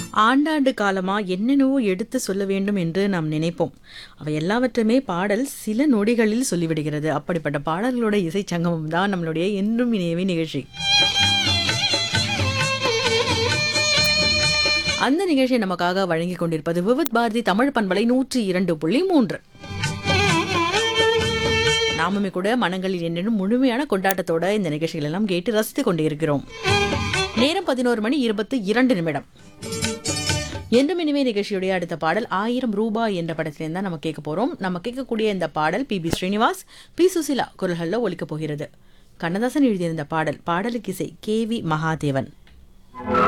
ஆண்டாண்டு காலமா என்னென்னவோ எடுத்து சொல்ல வேண்டும் என்று நாம் நினைப்போம் அவை எல்லாவற்றுமே பாடல் சில நொடிகளில் சொல்லிவிடுகிறது அப்படிப்பட்ட பாடல்களோட இசை சங்கமம் தான் நம்மளுடைய என்றும் இணையவே நிகழ்ச்சி அந்த நிகழ்ச்சியை நமக்காக வழங்கி கொண்டிருப்பது விவித் பாரதி தமிழ் பண்பலை நூற்றி இரண்டு புள்ளி மூன்று நாமுமே கூட மனங்களில் என்னென்னும் முழுமையான கொண்டாட்டத்தோட இந்த நிகழ்ச்சிகள் எல்லாம் கேட்டு ரசித்துக் கொண்டிருக்கிறோம் நேரம் பதினோரு மணி இருபத்து இரண்டு நிமிடம் என்றும் இனிமே நிகழ்ச்சியுடைய அடுத்த பாடல் ஆயிரம் ரூபாய் என்ற படத்திலிருந்து தான் நம்ம கேட்க போறோம் நம்ம கேட்கக்கூடிய இந்த பாடல் P B Srinivas P Susheela குரல்களில் ஒலிக்கப் போகிறது கண்ணதாசன் எழுதியிருந்த பாடல் பாடலுக்கு இசை கே வி மகாதேவன்